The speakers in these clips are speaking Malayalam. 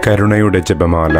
കരുണയുടെ ജപമാല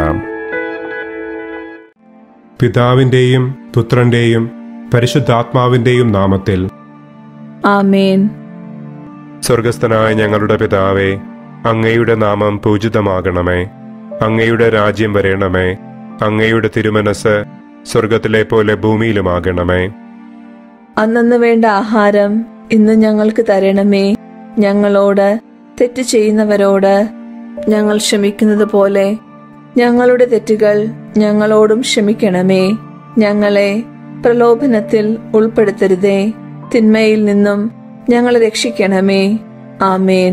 പിതാവിൻ്റെയും പുത്രൻ്റെയും പരിശുദ്ധാത്മാവിൻ്റെയും നാമത്തിൽ ആമേൻ സ്വർഗസ്ഥനായ ഞങ്ങളുടെ പിതാവേ അങ്ങയുടെ നാമം പൂജിതമാകണമേ അങ്ങയുടെ രാജ്യം വരേണമേ അങ്ങയുടെ തിരുമനസ് സ്വർഗത്തിലെ പോലെ ഭൂമിയിലുമാകണമേ അന്നന്ന് വേണ്ട ആഹാരം ഇന്ന് ഞങ്ങൾക്ക് തരണമേ ഞങ്ങളോട് തെറ്റ് ചെയ്യുന്നവരോട് ഞങ്ങൾ ക്ഷമിക്കുന്നത് പോലെ ഞങ്ങളുടെ തെറ്റുകൾ ഞങ്ങളോടും ക്ഷമിക്കണമേ ഞങ്ങളെ പ്രലോഭനത്തിൽ ഉൾപ്പെടുത്തരുതേ തിന്മയിൽ നിന്നും ഞങ്ങളെ രക്ഷിക്കണമേ ആമേൻ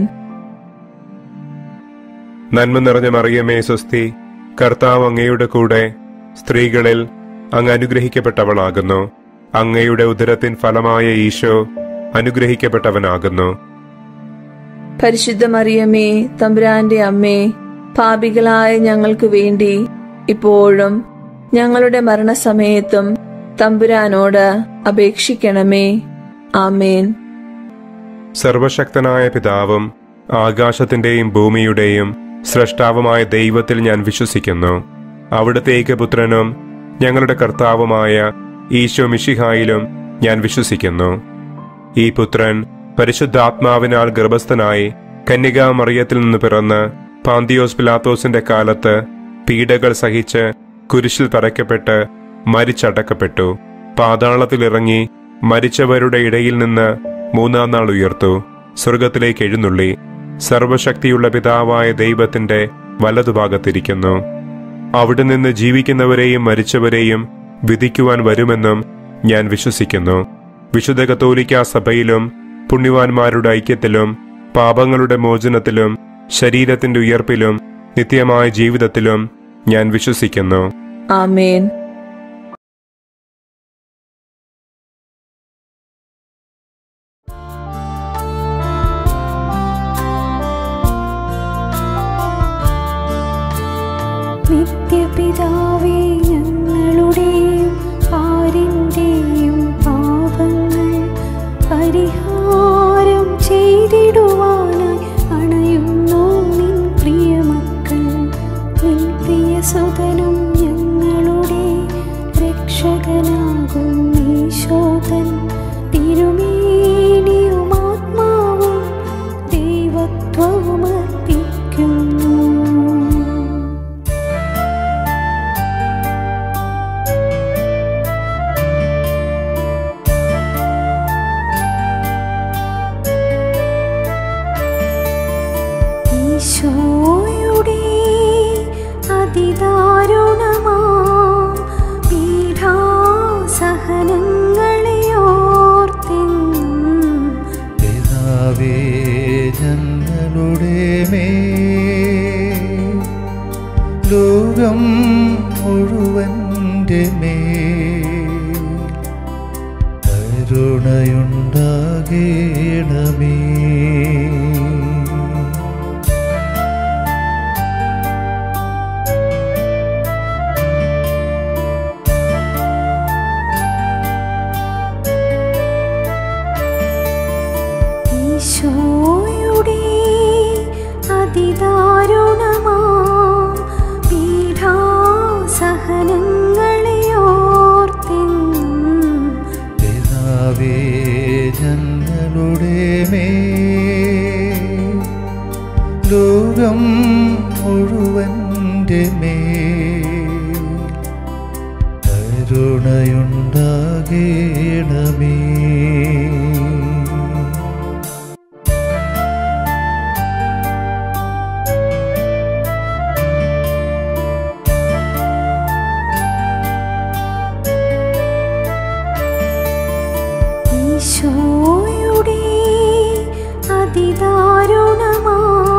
നന്മ നിറഞ്ഞ മറിയമേ സ്വസ്തി കർത്താവ് അങ്ങയുടെ കൂടെ സ്ത്രീകളിൽ അങ്ങ് അനുഗ്രഹിക്കപ്പെട്ടവളാകുന്നു അങ്ങയുടെ ഉദരത്തിൻ ഫലമായ ഈശോ അനുഗ്രഹിക്കപ്പെട്ടവനാകുന്നു പരിശുദ്ധ മറിയമേ തമ്പുരാന്റെ അമ്മേ പാപികളായ ഞങ്ങൾക്ക് വേണ്ടി ഇപ്പോഴും ഞങ്ങളുടെ മരണസമയത്തും തമ്പുരാനോട് അപേക്ഷിക്കണമേ ആമേൻ സർവശക്തനായ പിതാവും ആകാശത്തിന്റെയും ഭൂമിയുടെയും സ്രഷ്ടാവുമായ ദൈവത്തിൽ ഞാൻ വിശ്വസിക്കുന്നു അവിടുത്തെ ഏകപുത്രനും ഞങ്ങളുടെ കർത്താവുമായ ഈശോ മിഷിഹായിലും ഞാൻ വിശ്വസിക്കുന്നു ഈ പുത്രൻ പരിശുദ്ധാത്മാവിനാൽ ഗർഭസ്ഥനായി കന്യകാ മറിയത്തിൽ നിന്ന് പിറന്ന് പാന്തിയോസ് പിലാത്തോസിന്റെ കാലത്ത് പീഡകൾ സഹിച്ച് കുരിശിൽ തറയ്ക്കപ്പെട്ട് മരിച്ചടക്കപ്പെട്ടു പാതാളത്തിലിറങ്ങി മരിച്ചവരുടെ ഇടയിൽ നിന്ന് മൂന്നാം നാൾ ഉയർത്തു സ്വർഗത്തിലേക്ക് എഴുന്നള്ളി സർവശക്തിയുള്ള പിതാവായ ദൈവത്തിന്റെ വലതുഭാഗത്തിരിക്കുന്നു അവിടെ നിന്ന് ജീവിക്കുന്നവരെയും മരിച്ചവരെയും വിധിക്കുവാൻ വരുമെന്നും ഞാൻ വിശ്വസിക്കുന്നു വിശുദ്ധ കത്തോലിക്ക സഭയിലും പുണ്യവാന്മാരുടെ ഐക്യത്തിലും പാപങ്ങളുടെ മോചനത്തിലും ശരീരത്തിന്റെ ഉയർപ്പിലും നിത്യമായ ജീവിതത്തിലും ഞാൻ വിശ്വസിക്കുന്നു ആമേൻ നിത്യപിതാവേ ഞങ്ങളുടെയും ആരിൻ്റെയും പാപങ്ങൾ പരിഹാരം ചെയ്തിടുവാനായി അണയുന്നു നിൻ പ്രിയമക്കൾ നിൻ പ്രിയ സുതനും ഞങ്ങളുടെ രക്ഷകനാകും ഈശോതൻ തിരുമേനിയും ആത്മാവും ദൈവത്വവും അർപ്പിക്കുന്നു ഈശോയുടെ അതിദാരുണമാ പീഠാസഹനങ്ങളെ ഓർത്തെന്നും പിതാവേ ഞങ്ങളുടെ മേ ലോകം മുഴുവൻ്റെ മേ കരുണയുണ്ടാകേണമേ ഈശോയുടെ അതിദാരുണമാ പീഠാസഹനങ്ങളെ ഓർത്തെന്നും പിതാവേ ഞങ്ങളുടെ മേ ലോകം മുഴുവൻ്റെ മേ കരുണയുണ്ടാകേണമേ ഈശോയുടെ അതിദാരുണമാ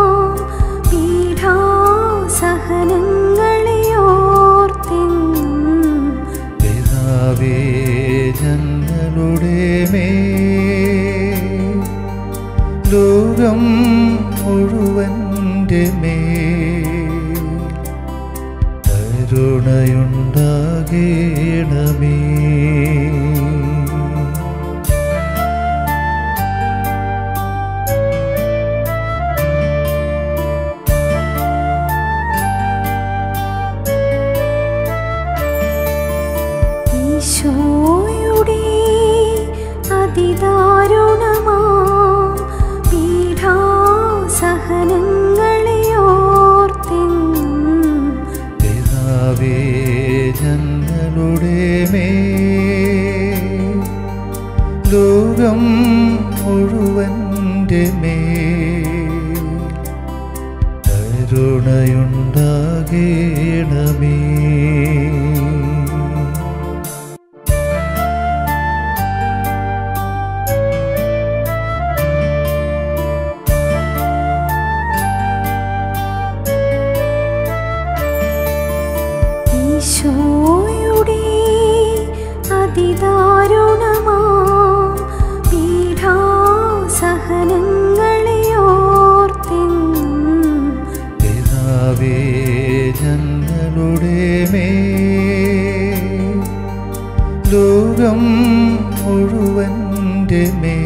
പീഠാസഹനങ്ങളെ ഓർത്തെന്നും പിതാവേ ഞങ്ങളുടെ മേ ലോകം മുഴുവൻ്റെ മേ കരുണയുണ്ടാകേണമേ കരുണയുണ്ടാകേണമേ ഈശോയുടെ അതിദാരുണമാ പീഠാസഹനങ്ങളെ ഓർത്തെന്നും പിതാവേ ഞങ്ങളുടെ മേ ലോകം മുഴുവൻ്റെ മേ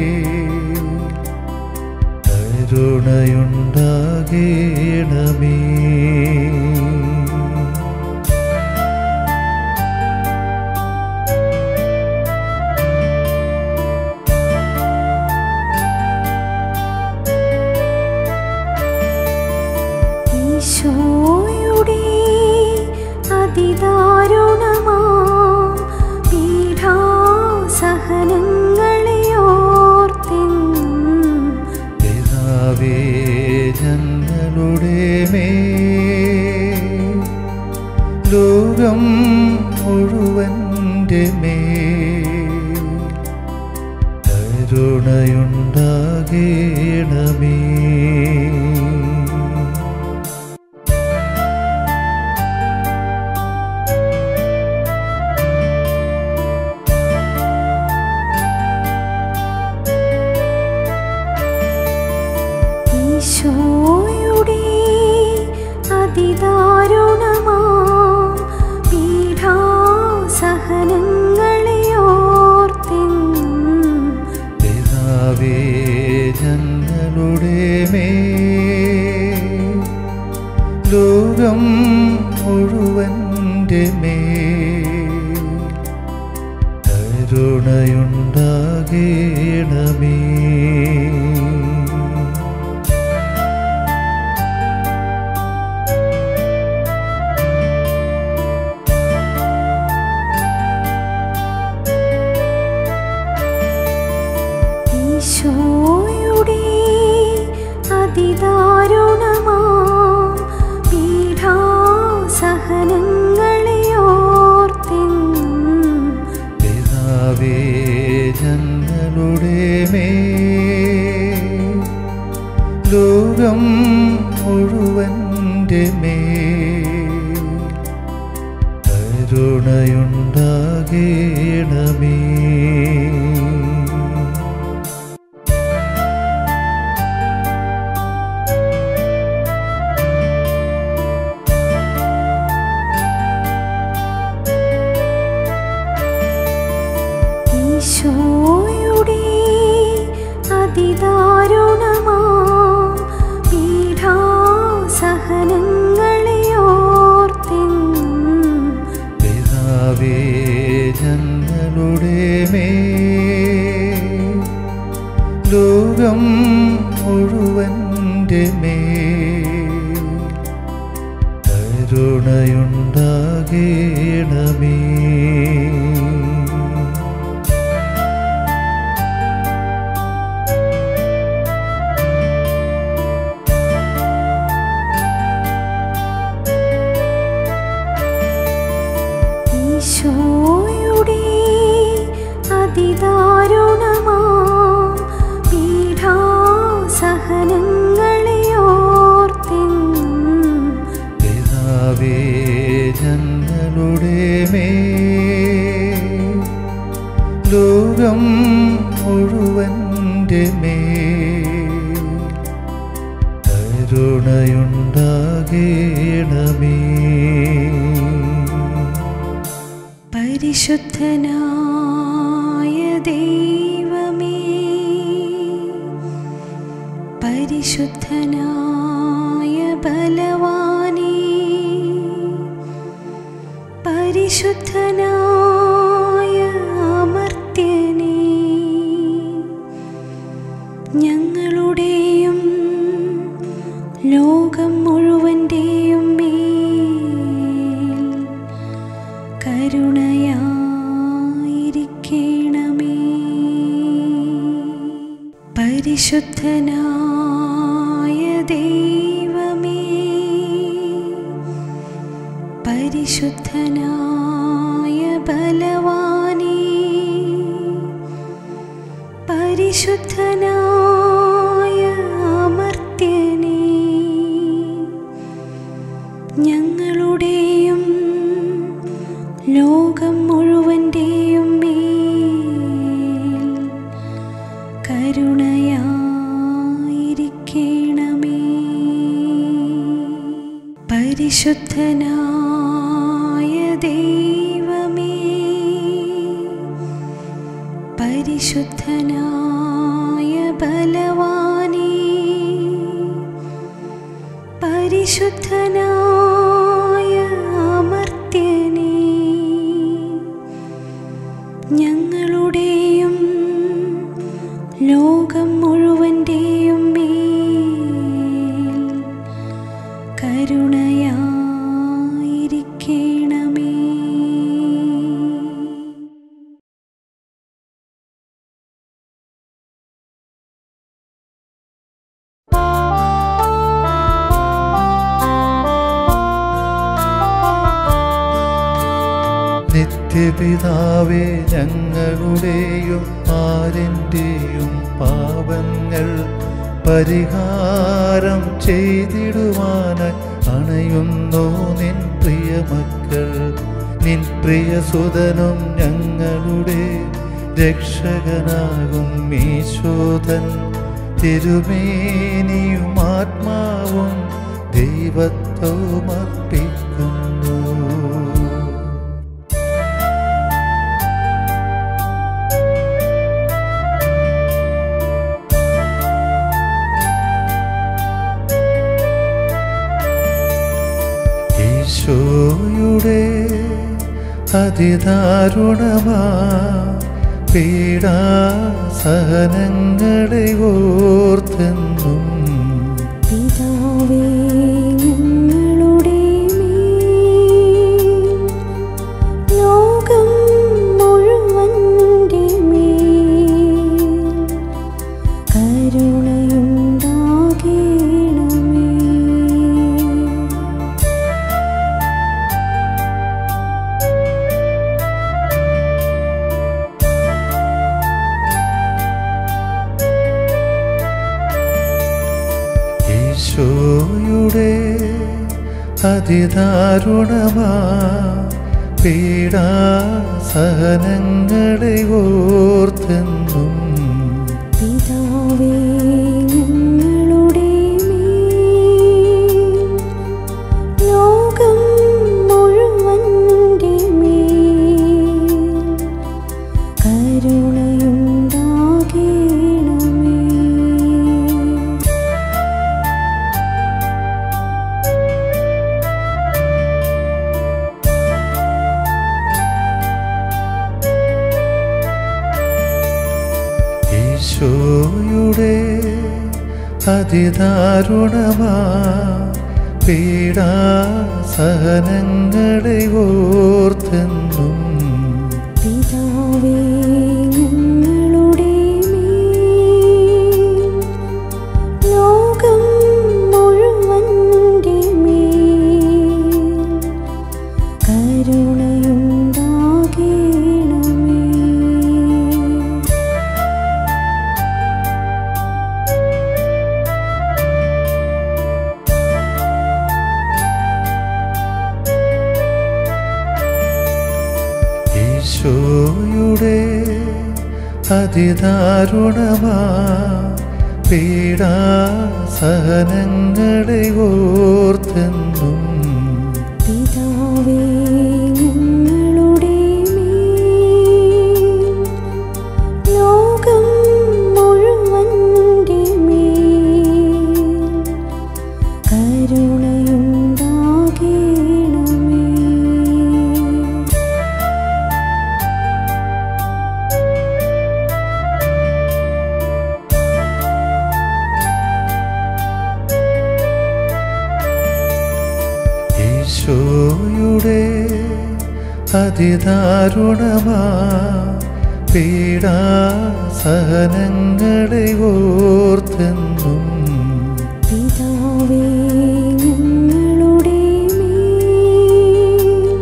കരുണയുണ്ടാകേണമേ ഈശോയുടെ അതിദാരുണമാ പീഠാസഹനങ്ങളെ ഓർത്തെന്നും പിതാവേ ഞങ്ങളുടെ മേ ലോകം മുഴുവൻ്റെ മേ കരുണയുണ്ടാകേണമേ ഈശോയുടെ അതിദാരുണമാ പീഠാസഹനങ്ങളെ ഓർത്തെന്നും പിതാവേ ഞങ്ങളുടെ മേ ലോകം മുഴുവൻ്റെ മേ കരുണയുണ്ടാകേണമേ ഈശോയുടെ അതിദാരുണമാ പീഠാസഹനങ്ങളെ ഓർത്തെന്നും പിതാവേ ഞങ്ങളുടെ മേ ലോകം മുഴുവൻ്റെ മേ കരുണയുണ്ടാകേണമേ ഈശോയുടെ അതിദാരുണമാ പീഠാസഹനങ്ങളെ ഓർത്തെന്നും പിതാവേ ഞങ്ങളുടെ മേ ലോകം മുഴുവൻ്റെ മേ കരുണയുണ്ടാകേണമേ ഈശോയുടെ അതിദാരുണമാ പീഠാസഹനങ്ങളെ ഓർത്തെന്നും പിതാവേ ഞങ്ങളുടെ മേ ലോകം മുഴുവൻ്റെ മേ കരുണയുണ്ടാകേണമേ പരിശുദ്ധനായ ദൈവമേ പരിശുദ്ധനായ ബലവാനേ പരിശുദ്ധനായ അമർത്യനേ ഞങ്ങളുടെയും ലോകം മുഴുവൻ്റെയും മേൽ കരുണയായിരിക്കണമേ പരിശുദ്ധനായ ദൈവമേ പരിശുദ്ധനായ ബലവാനേ പരിശുദ്ധനായ അമർത്യനേ ഞങ്ങളുടെയും ലോകം മുഴുവൻ്റെയും മേൽ കരുണയായിരിക്കണമേ പരിശുദ്ധനായ ദൈവമേ പരിശുദ്ധനായ ബലവാനേ പരിശുദ്ധനായ അമർത്യനേ ഞങ്ങളുടെയും ലോകം മുഴുവൻ്റെയും മേൽ കരുണയായിരിക്കണമേ നിത്യപിതാവേ ഞങ്ങളുടെയും ആരിൻ്റെയും പാപങ്ങൾ പരിഹാരം ചെയ്തിടുവാനായി അണയുന്നു നിൻ പ്രിയമക്കൾ നിൻ പ്രിയസുതനും ഞങ്ങളുടെ രക്ഷകനാകും ഈശോധൻ തിരുമേനിയും ആത്മാവും ദൈവത്വവും അർപ്പിക്കുന്നു ഈശോയുടെ അതിദാരുണമാ പീഡാസഹനങ്ങളെ ഓർത്തെന്നും പിതാവേ ഞങ്ങളുടെ മേൽ ലോകം മുഴുവൻ്റെ മേൽ കരുണയുണ്ടാകണമേ ഈശോയുടെ അതിദാരുണമാ പീഡാസഹനങ്ങളെ ഓർത്തെന്നും പിതാവേ ഞങ്ങളുടെ മേൽ ലോകം മുഴുവൻ്റെ മേൽ കരുണയുണ്ടാകണമേ ഈശോയുടെ അതിദാരുണമാ പീഡാസഹനങ്ങളെ ഓർത്തെന്നും പിതാവേ ഞങ്ങളുടെ മേൽ ലോകം മുഴുവൻ്റെ മേൽ കരുണയുണ്ടാകണമേ ഈശോയുടെ അതിദാരുണമാ പീഡാസഹനങ്ങളെ ഓർത്തെന്നും പിതാവേ ഞങ്ങളുടെ മേൽ ലോകം മുഴുവൻ്റെ മേൽ കരുണയുണ്ടാകണമേ ഈശോയുടെ അതിദാരുണമാ പീഡാസഹനങ്ങളെ ഓർത്തെന്നും പിതാവേ ഞങ്ങളുടെ മേൽ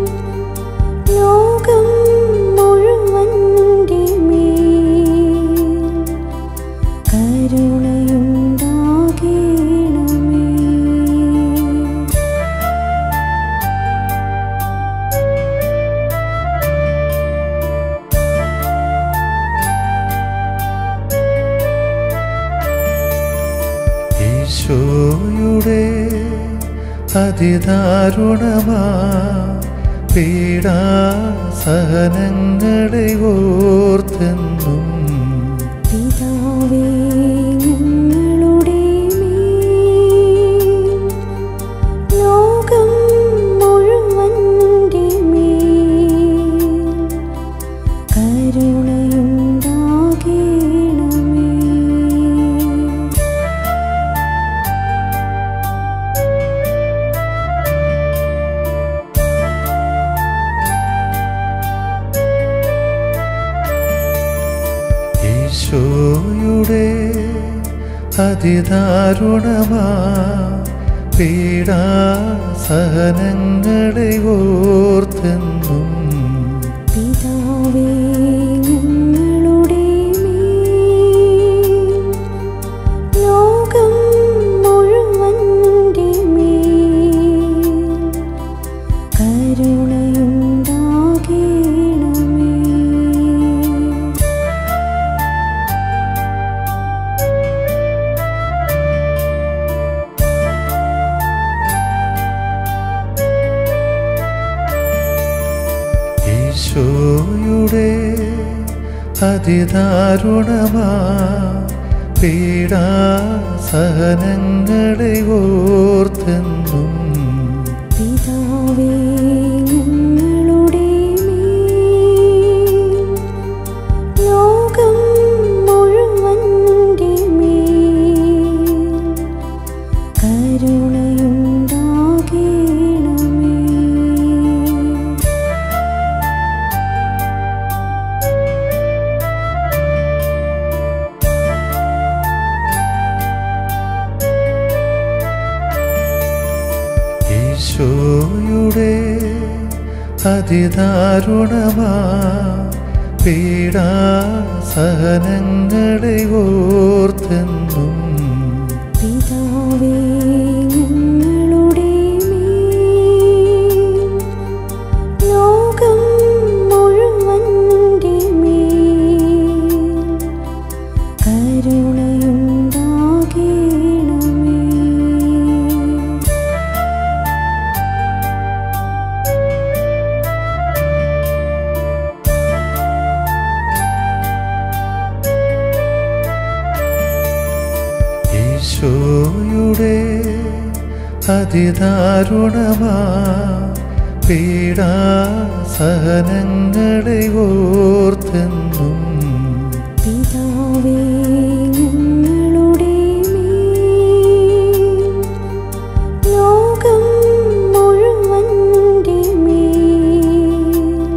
അതിദാരുണമാ പീഡാ സഹനങ്ങളെ ഓർത്തെന്നും പിതാവേ ഞങ്ങളുടെ മേൽ ലോകം മുഴുവൻ്റെ മേൽ കരുണയുണ്ടാകേണമേ ഈശോയുടെ അതിദാരുണമാ പീഡാ സഹനങ്ങളെ ഓർത്തെന്നും പിതാവേ ഞങ്ങളുടെ മേൽ ലോകം മുഴുവൻ്റെ മേൽ കരുണയുണ്ടാകേണമേ ഈശോയുടെ അതിദാരുണമാ പീഡാ സഹനങ്ങളെ ഓർത്തെന്നും പിതാവേ ഞങ്ങളുടെ മേൽ ലോകം മുഴുവൻ്റെ മേൽ കരുണയുണ്ടാകേണമേ ഈശോയുടെ അതിദാരുണമാ പീഡാ സഹനങ്ങളെ ഓർത്തെന്നും പിതാവേ ഞങ്ങളുടെ മേൽ ലോകം മുഴുവൻ്റെ മേൽ കരുണയുണ്ടാകേണമേ ഈശോയുടെ അതിദാരുണമാ പീഡാ സഹനങ്ങളെ ഓർത്തെന്നും പിതാവേ ഞങ്ങളുടെ മേൽ ലോകം മുഴുവൻ്റെ മേൽ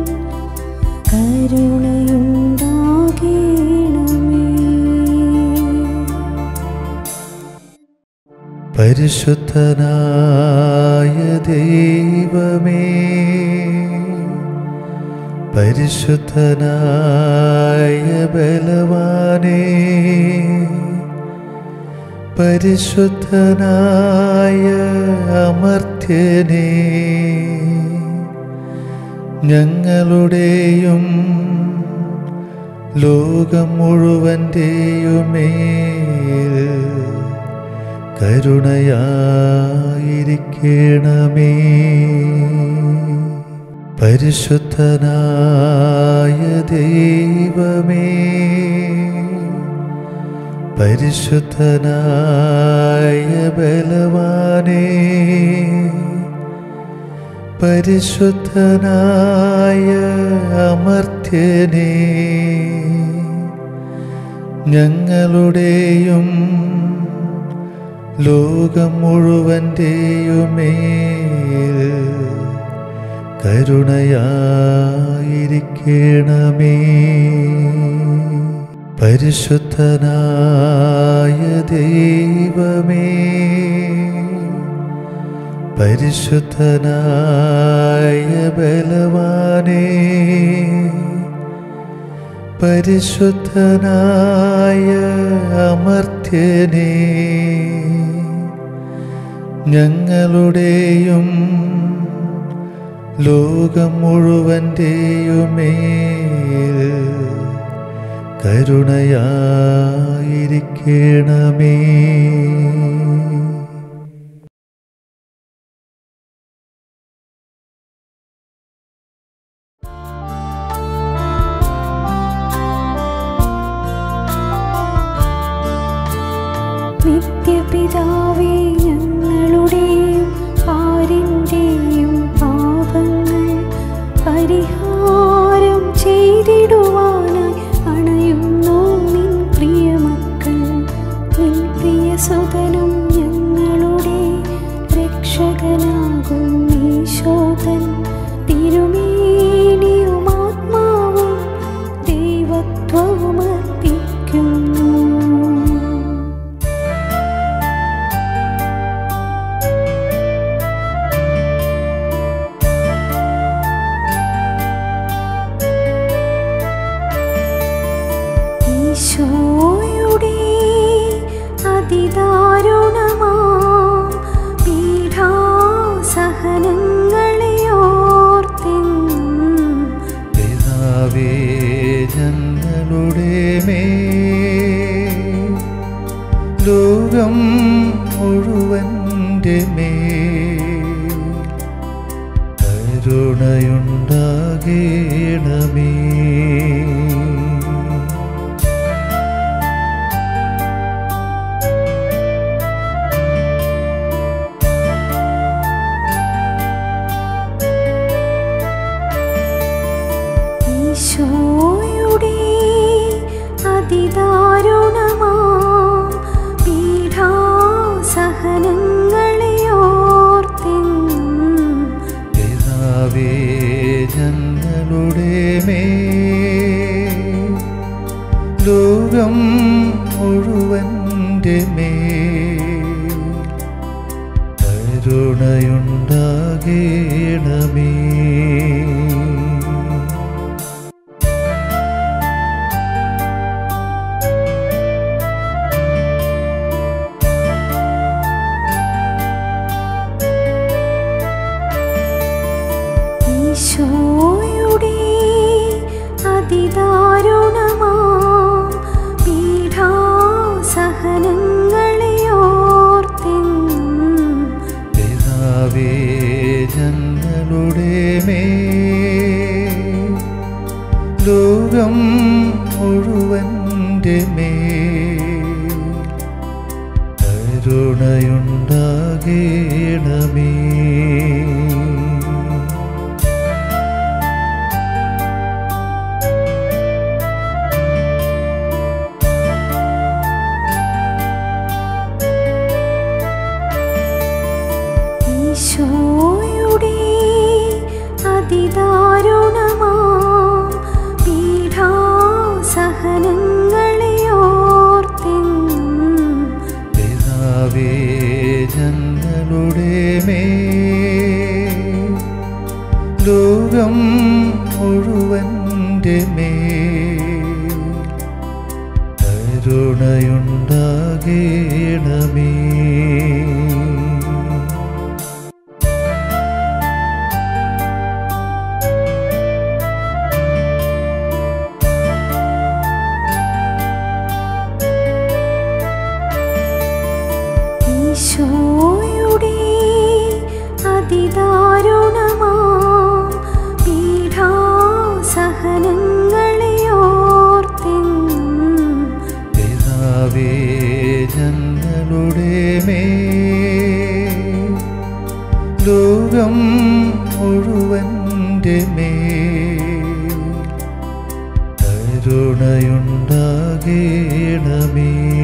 കരുണയുണ്ടാകേണമേ പരിശുദ്ധനായ ദൈവമേ പരിശുദ്ധനായ ബലവാനേ പരിശുദ്ധനായ അമർത്യനേ ഞങ്ങളുടെയും ലോകം മുഴുവൻ്റെയുമേൽ കരുണയായിരിക്കണമേ പരിശുദ്ധനായ ദൈവമേ പരിശുദ്ധനായ ബലവാനേ പരിശുദ്ധനായ അമർത്യനേ ഞങ്ങളുടെയും ലോകം മുഴുവൻ്റെയുമേൽ കരുണയായിരിക്കണമേ പരിശുദ്ധനായ ദൈവമേ പരിശുദ്ധനായ ബലവാനേ പരിശുദ്ധനായ അമർത്യനേ ഞങ്ങളുടെയും ലോകം മുഴുവൻ്റെയുമേൽ കരുണയായിരിക്കണമേ പിതാവേ ഞങ്ങളുടെയും ആരിൻ്റെയും പാപങ്ങൾ പരിഹാരം ചെയ്തിടുവാനായി അണയുന്നു നിൻ പ്രിയമക്കൾ നിൻ പ്രിയസുതനും ഞങ്ങളുടെ രക്ഷകനാകും ഈശോതൻ തിരുമേനിയും ആത്മാവും ദൈവത്വവും അർപ്പിക്കുന്നു ഈശോയുടെ അതിദാരുണമാ പീഠാസഹനങ്ങളെ ഓർത്തെന്നും പിതാവേ ഞങ്ങളുടെ മേ ലോകം മുഴുവൻ്റെ മേ കരുണയുണ്ടാകേണമേ ഈശോയുടെ അതിദാരുണമാ പീഠാസഹനങ്ങളെ ഓർത്തെന്നും പിതാവേ ഞങ്ങളുടെ മേ ലോകം മുഴുവൻ്റെ മേ കരുണയുണ്ടാകേണമേ ഈശോയുടെ അതിദാരുണമാ പീഠാസഹനങ്ങളെ ഓർത്തെന്നും പിതാവേ ഞങ്ങളുടെ മേ ലോകം മുഴുവൻ്റെ മേ കരുണയുണ്ടാകേണമേ ഈശോയുടെ അതിദാരുണമാ പീഠാസഹനങ്ങളെ ഓർത്തെന്നും പിതാവേ ഞങ്ങളുടെ മേ ലോകം മുഴുവൻ്റെ മേ കരുണയുണ്ടാകേണമേ ഈശോയുടെ അതിദാരുണമാ പീഠാസഹനങ്ങളെ ഓർത്തെന്നും പിതാവേ ഞങ്ങളുടെ മേ ലോകം മുഴുവൻ്റെ മേ കരുണയുണ്ടാകേണമേ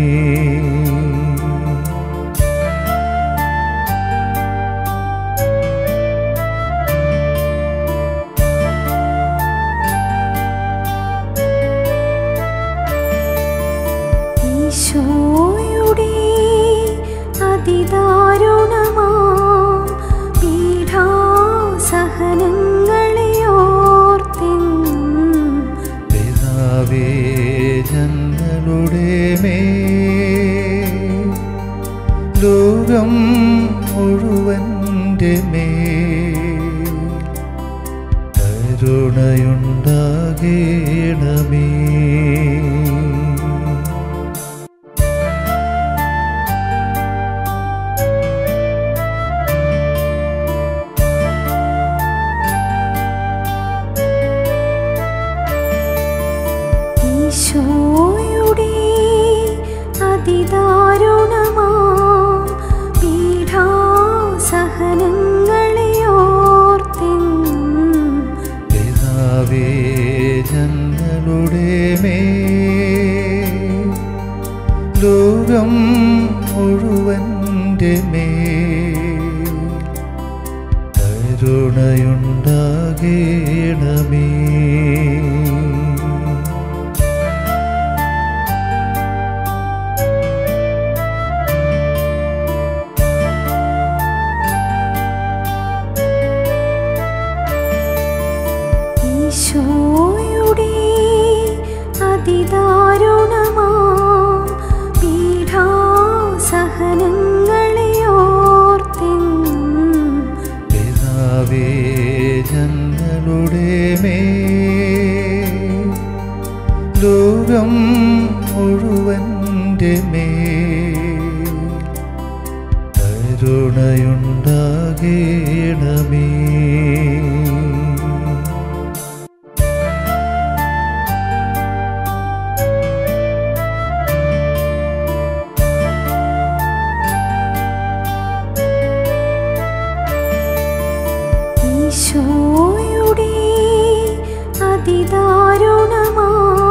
ഈശോയുടെ അതിദാരുണമാ പീഠാസഹനങ്ങളെ ഓർത്തെന്നും പിതാവേ ഞങ്ങളുടെ മേ ലോകം മുഴുവൻ്റെ മേ കരുണയുണ്ടാകേണമേ ഈശോയുടെ അതിദാരുണമാ കരുണയുണ്ടാകേണമേ ഈശോയുടെ അതിദാരുണമാ പീഠാസഹനങ്ങളെ ഓർത്തെന്നും പിതാവേ ഞങ്ങളുടെ മേ ലോകം മുഴുവൻ്റെ മേ കരുണയുണ്ടാകേണമേ ഈശോയുടെ അതിദാരുണമാ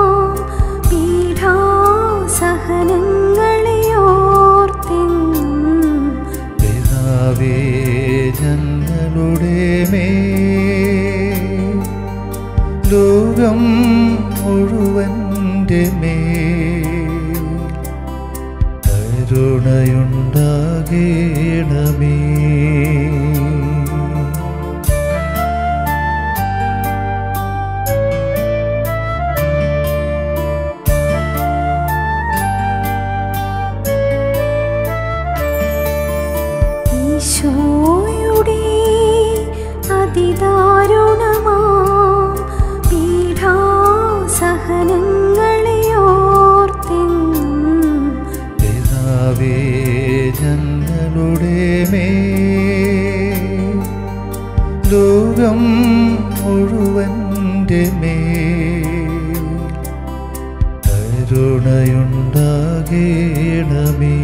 പീഠാസഹനങ്ങളെ ഓർത്തെന്നും പിതാവേ ഞങ്ങളുടെ മേ ലോകം മുഴുവൻ്റെ മേ കരുണയുണ്ടാകേണമേ ഈശോയുടെ അതിദാരുണമാ പീഠാസഹനങ്ങളെ ഓർത്തെന്നും പിതാവേ ഞങ്ങളുടെ മേ ലോകം മുഴുവൻ്റെ മേ കരുണയുണ്ടാകേണമേ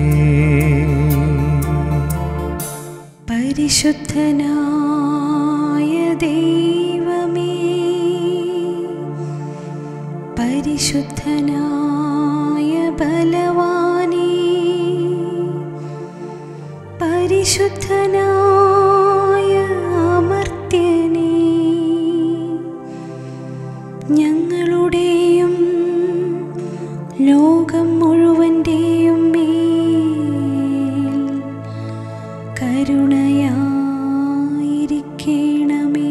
പരിശുദ്ധനായ ദൈവമേ പരിശുദ്ധനായ ബലവാനേ പരിശുദ്ധനായ അമർത്യനേ ഞങ്ങളുടെയും ലോകം മുഴുവൻ്റെയും മേൽ കരുണയായിരിക്കണമേ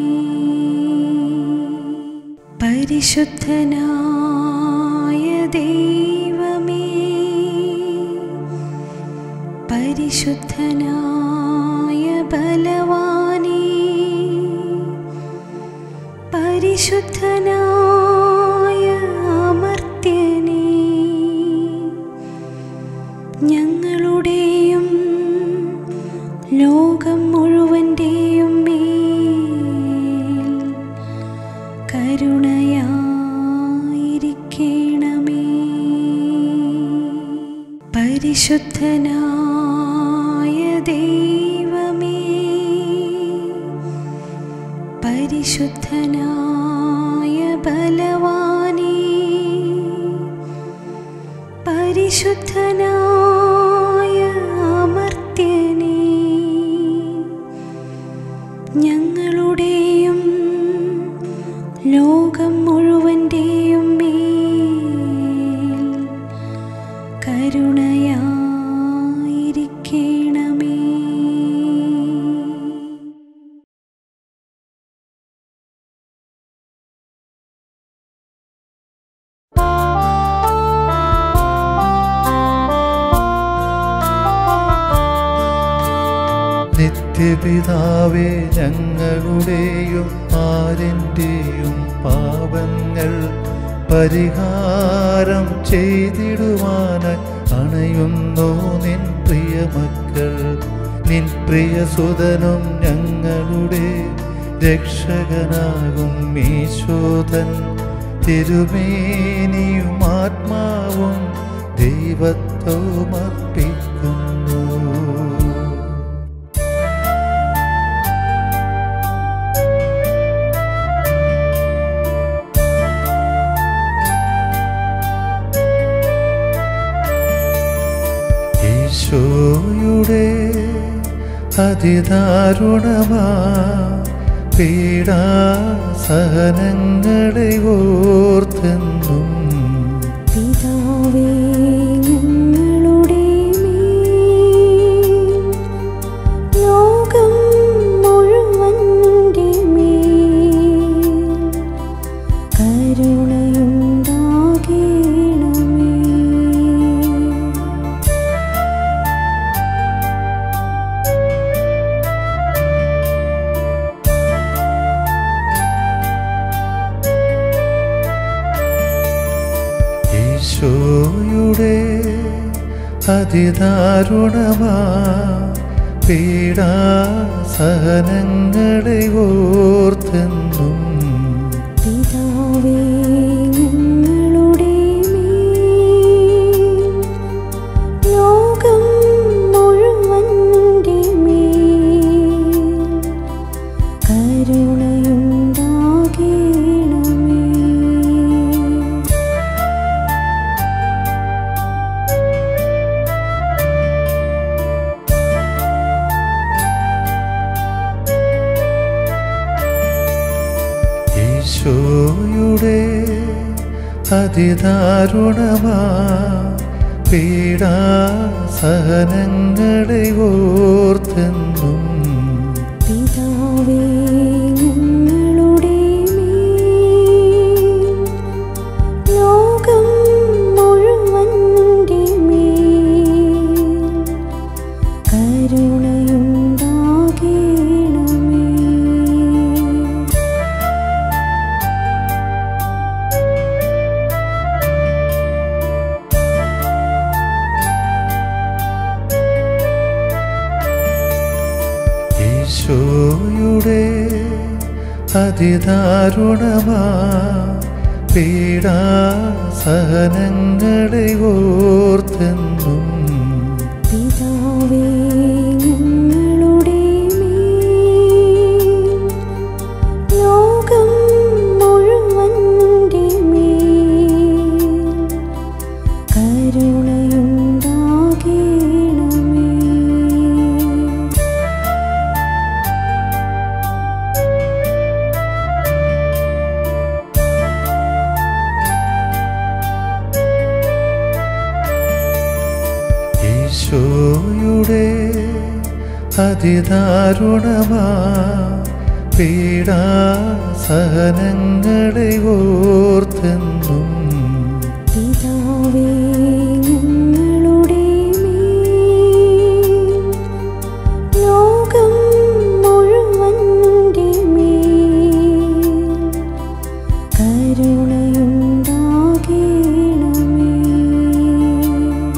പരിശുദ്ധനായ ദൈവമേ പരിശുദ്ധനായ ബലവാനേ പരിശുദ്ധനായ അമർത്യനേ ഞങ്ങളുടെയും ലോകം മുഴുവൻ്റെയും മേൽ കരുണയായിരിക്കണമേ പരിശുദ്ധനായ ദൈവമേ പരിശുദ്ധനായ ബലവാനേ പരിശുദ്ധനായ അമർത്യനേ ഞങ്ങളുടെയും ലോകം മുഴുവൻ്റെയും മേൽ കരുണയായിരിക്കണമേ നിത്യപിതാവേ ഞങ്ങളുടെയും ആരിൻ്റെയും പാപങ്ങൾ പരിഹാരം ചെയ്തിടുവാനായി അണയുന്നു നിൻ പ്രിയമക്കൾ നിൻ പ്രിയസുതനും ഞങ്ങളുടെ രക്ഷകനാകും ഈശോധൻ തിരുമേനിയും ആത്മാവും ദൈവത്വവും അർപ്പിക്കുന്നു ഈശോയുടെ അതിദാരുണമാ പീഡാസഹനങ്ങളെ ഓർത്തെന്നും പിതാവേ ഞങ്ങളുടെ മേൽ ലോകം മുഴുവൻ്റെ മേൽ കരുണയുണ്ടാകണമേ ഈശോയുടെ അതിദാരുണമാ പീഡാസഹനങ്ങളെ ഓർത്തെന്നും പിതാവേ ഞങ്ങളുടെ മേൽ ലോകം മുഴുവൻ്റെ മേൽ കരുണയുണ്ടാകണമേ ഈശോയുടെ അതിദാരുണമാ പീഡാസഹനങ്ങളെ ഓർത്തെന്നും പിതാവേ ഞങ്ങളുടെ മേൽ ലോകം മുഴുവൻ്റെ മേൽ കരുണയുണ്ടാകണമേ ഈശോയുടെ അതിദാരുണമാ പീഡാസഹനങ്ങളെ ഓർത്തെന്നും പിതാവേ ഞങ്ങളുടെ മേൽ ലോകം മുഴുവൻ്റെ മേൽ കരുണയുണ്ടാകണമേ ഈശോയുടെ അതിദാരുണമാ പീഡാസഹനങ്ങളെ ഓർത്തെന്നും പിതാവേ ഞങ്ങളുടെ മേൽ ലോകം മുഴുവൻ്റെ മേൽ കരുണയുണ്ടാകണമേ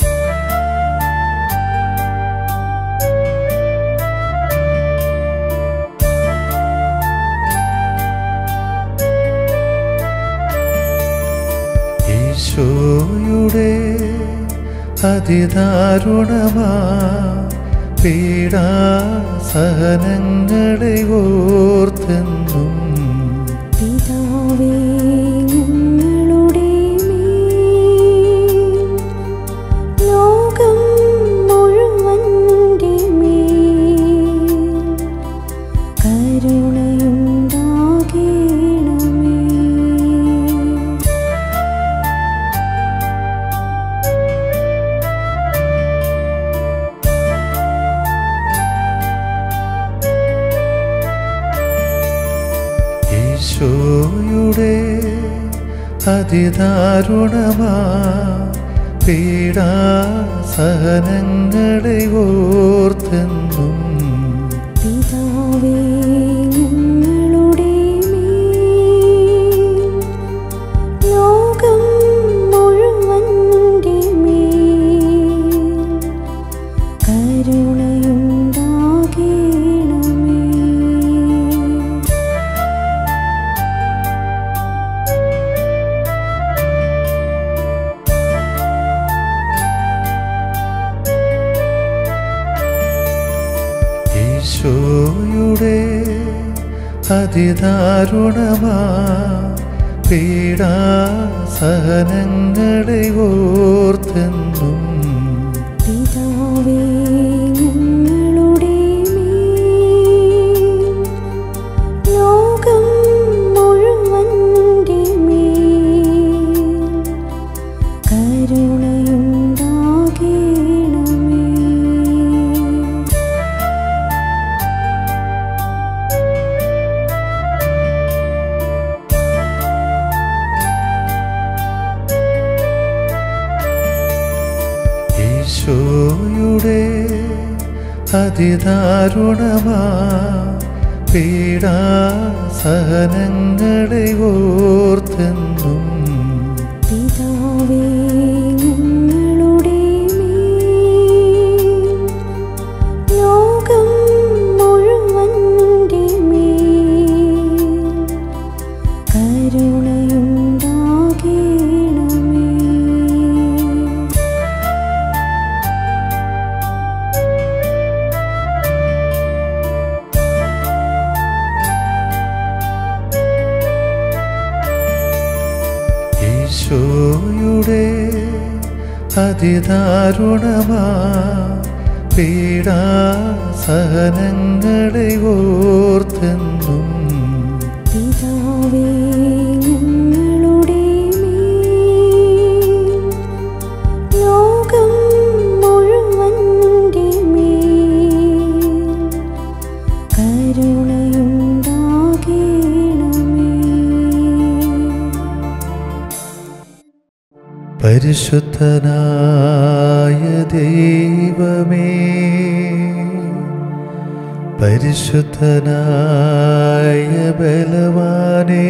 ഈശോയുടെ അതിദാരുണമാ പീഡാസഹനങ്ങളെ ഓർത്തെന്നും പിതാവേ ഞങ്ങളുടെ മേൽ ലോകം മുഴുവൻ്റെ മേൽ കരുണയുണ്ടാകണമേ ഈശോയുടെ അതിദാരുണമാ പീഡാസഹനങ്ങളെ ഓർത്തെന്നും പിതാവേ ഞങ്ങളുടെ മേൽ ലോകം മുഴുവൻ്റെ മേൽ കരുണയുണ്ടാകണമേ ഈശോയുടെ അതിദാരുണമാ പീഡാസഹനങ്ങളെ ഓർത്തെന്നും പിതാവേ ഞങ്ങളുടെ മേൽ ലോകം മുഴുവൻ്റെ മേൽ കരുണയുണ്ടാകേണമേ ഈശോയുടെ അതിദാരുണമാ പീഡാസഹനങ്ങളെ ഓർത്തെന്നും പിതാവേ ഞങ്ങളുടെ മേൽ ലോകം മുഴുവൻ്റെ മേൽ കരുണയുണ്ടാകേണമേ ഈശോയുടെ അതിദാരുണമാ പീഡാസഹനങ്ങളെ ഓർത്തെന്നും പിതാവേ ഞങ്ങളുടെ മേൽ ലോകം മുഴുവൻ്റെ മേൽ കരുണയുണ്ടാകേണമേ പരിശുദ്ധനായ ദൈവമേ പരിശുദ്ധനായ ബലവാനേ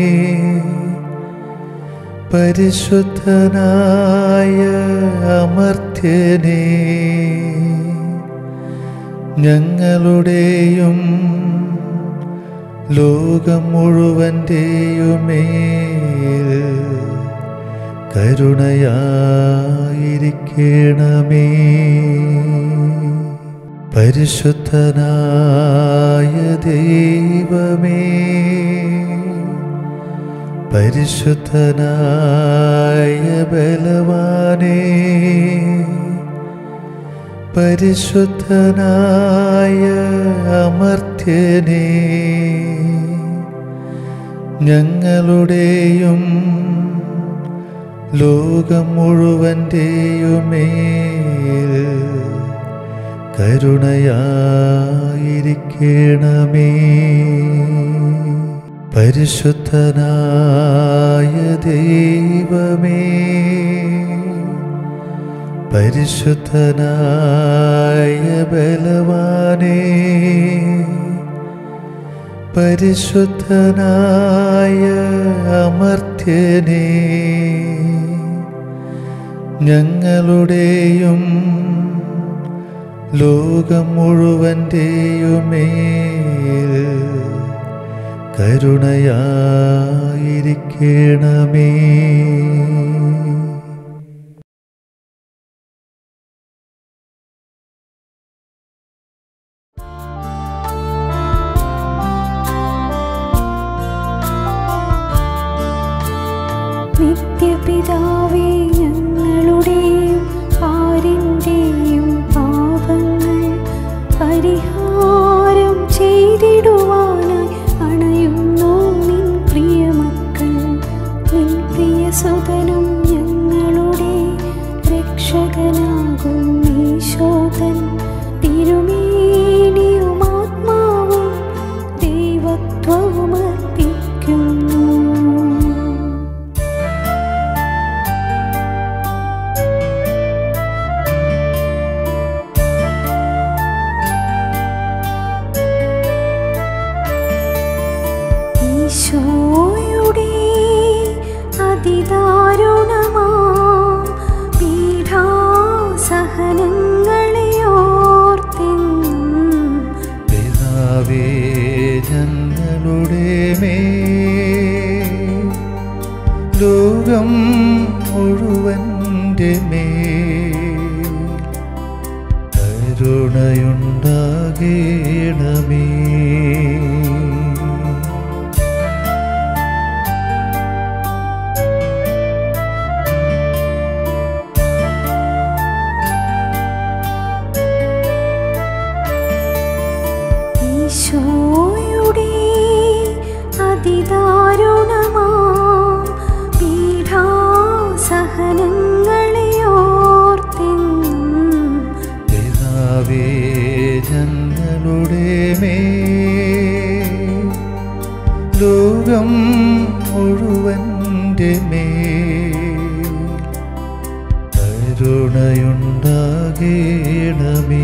പരിശുദ്ധനായ അമർത്യനേ ഞങ്ങളുടെയും ലോകം മുഴുവൻ്റെയുമേൽ കരുണയായിരിക്കണമേ പരിശുദ്ധനായ ദൈവമേ പരിശുദ്ധനായ ബലവാനേ പരിശുദ്ധനായ അമർത്യനേ ഞങ്ങളുടെയും ലോകം മുഴുവൻ്റെയുമേൽ കരുണയായിരിക്കണമേ പരിശുദ്ധനായ ദൈവമേ പരിശുദ്ധനായ ബലവാനേ പരിശുദ്ധനായ അമർത്യനേ ഞങ്ങളുടെയും ലോകം മുഴുവൻ്റെയുമേൽ കരുണയായിരിക്കണമേ നിത്യപിതാവേ ഞങ്ങളുടെയും ആരിൻ്റെയും പാപങ്ങൾ പരിഹാരം ചെയ്തിടുവാനായി അണയുന്നു നിൻ പ്രിയമക്കൾ നിൻ പ്രിയസുതനും ഞങ്ങളുടെ രക്ഷകനാകും ഈശോകൻ തിരുമേനിയും ആത്മാവും ദൈവത്വവും അർപ്പിക്കുന്നു ഈശോയുടെ അതിദാരുണമാ പീഠാസഹനങ്ങളെ ഓർത്തെന്നും പിതാവേ ഞങ്ങളുടെ മേ ലോകം മുഴുവൻ്റെ മേ കരുണയുണ്ടാകേണമേ ഈശോയുടെ ലോകം മുഴുവൻ്റെ മേൽ കരുണയുണ്ടാകേണമേ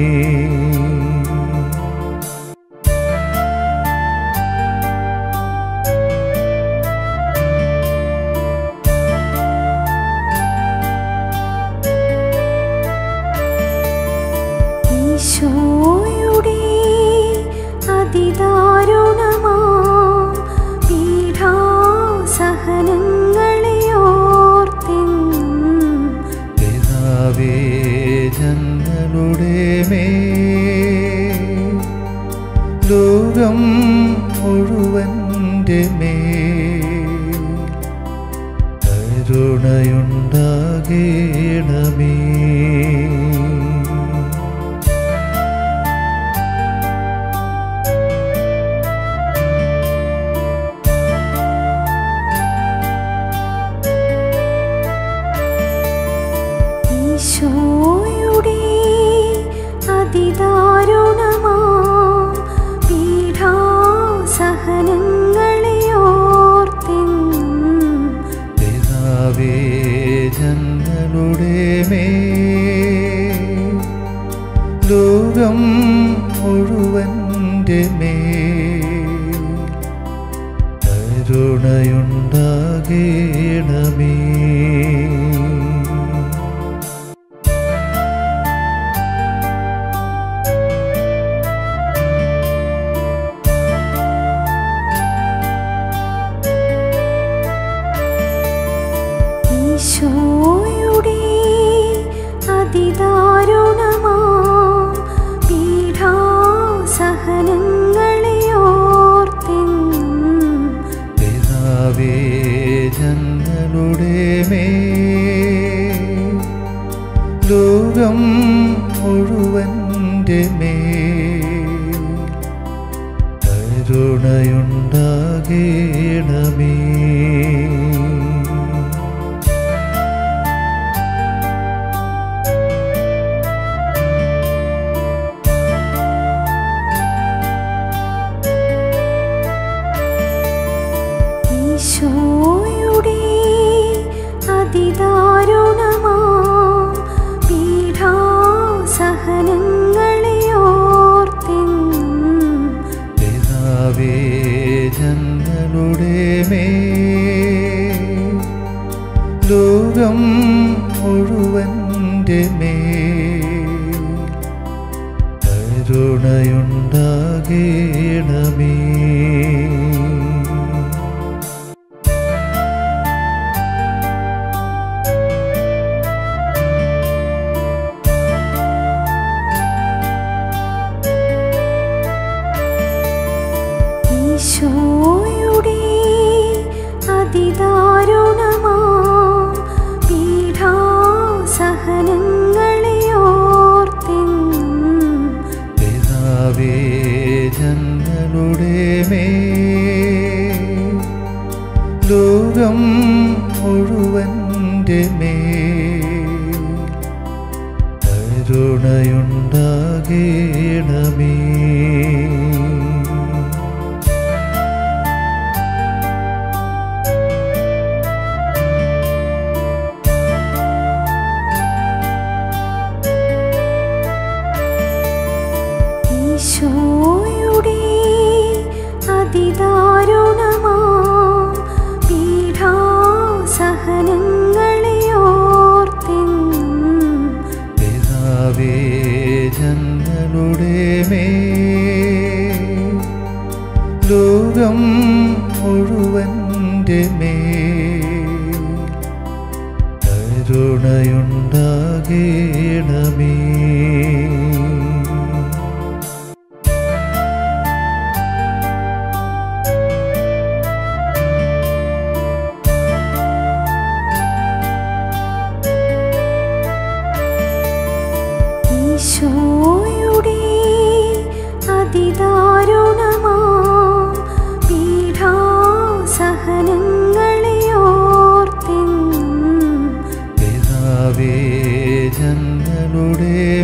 ഈശോയുടെ അതിദാരുണമാ പീഠാസഹനങ്ങളെ ഓർത്തെന്നും പിതാവേ ഞങ്ങളുടെ മേൽ ലോകം മുഴുവൻ്റെ മേൽ കരുണയുണ്ടാകേണമേ ഈശോയുടെ അതിദാരുണമാ പീഠാസഹനങ്ങളെ ഓർത്തെന്നും പിതാവേ ഞങ്ങളുടെ മേൽ ലോകം മുഴുവൻ്റെ മേൽ കരുണയുണ്ടാകേണമേ ഈശോയുടെ അതിദാരുണമാ പീഠാസഹനങ്ങളെ ഓർത്തെന്നും പിതാവേ ഞങ്ങളുടെ മേൽ ലോകം മുഴുവൻ്റെ മേൽ കരുണയുണ്ടാകേണമേ ഈശോയുടെ അതിദാരുണമാ പീഠാസഹനങ്ങളെ ഓർത്തെന്നും പിതാവേ ഞങ്ങളുടെ മേൽ ലോകം മുഴുവൻ്റെ മേൽ കരുണയുണ്ടാകേണമേ ഈശോയുടെ അതിദാരുണമാ പീഠാസഹനങ്ങളെ ഓർത്തെന്നും പിതാവേ ഞങ്ങളുടെ മേൽ ലോകം മുഴുവൻ്റെ മേൽ കരുണയുണ്ടാകേണമേ ഈശോയുടെ അതിദാരുണമാ പീഠാസഹനങ്ങളെ ഓർത്തെന്നും പിതാവേ ഞങ്ങളുടെ മേൽ ലോകം മുഴുവൻ്റെ മേൽ കരുണയുണ്ടാകേണമേ ഈശോയുടെ അതിദാരുണമാ പീഠാസഹനങ്ങളെ ഓർത്തെന്നും പിതാവേ ഞങ്ങളുടെ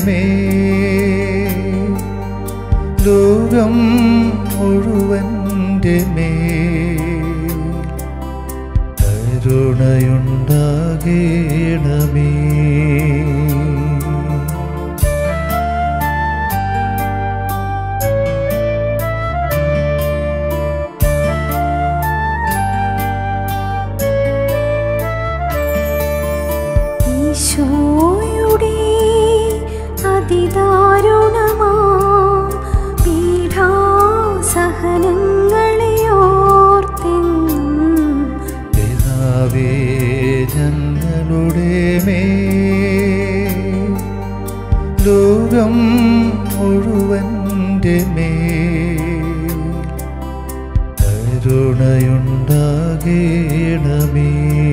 കരുണയുണ്ടാകേണമേ ഈശോയുടെ അതിദാരുണമാ പീഠാസഹനങ്ങളെ ഓർത്തെന്നും പിതാവേ ഞങ്ങളുടെ മേ ലോകം മുഴുവൻ്റെ മേ കരുണയുണ്ടാകേണമേ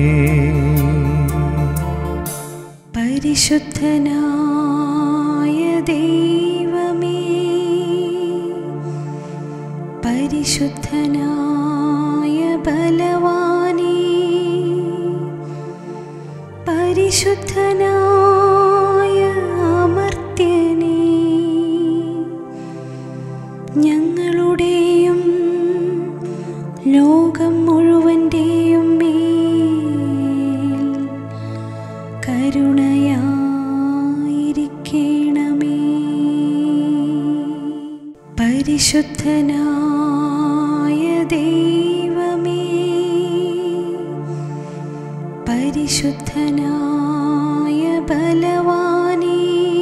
പരിശുദ്ധനായ ദൈവമേ പരിശുദ്ധനായ ബലവാനേ പരിശുദ്ധനായ അമർത്യനേ ഞങ്ങളുടെയും ലോകം മുഴുവൻ്റെയും മേൽ കരുണയായിരിക്കണമേ പരിശുദ്ധനായ ദൈവമേ പരിശുദ്ധനായ ബലവാനേ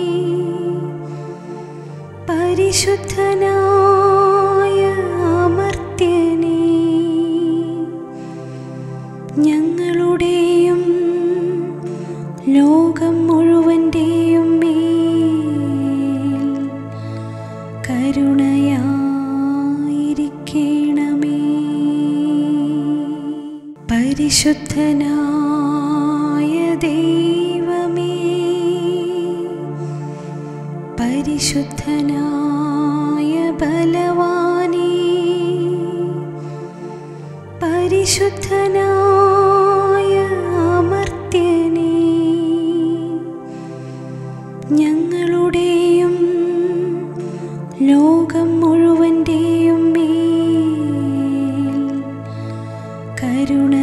പരിശുദ്ധനായ അമർത്യനേ ഞങ്ങളുടെയും ലോകം മുഴുവൻ്റെയും മേൽ കരുണയായിരിക്കണമേ പരിശുദ്ധനായ ദൈവമേ പരിശുദ്ധനായ ബലവാനേ പരിശുദ്ധനായ അമർത്യനേ ഞങ്ങളുടെയും ലോകം മുഴുവൻ്റെയും മേൽ കരുണ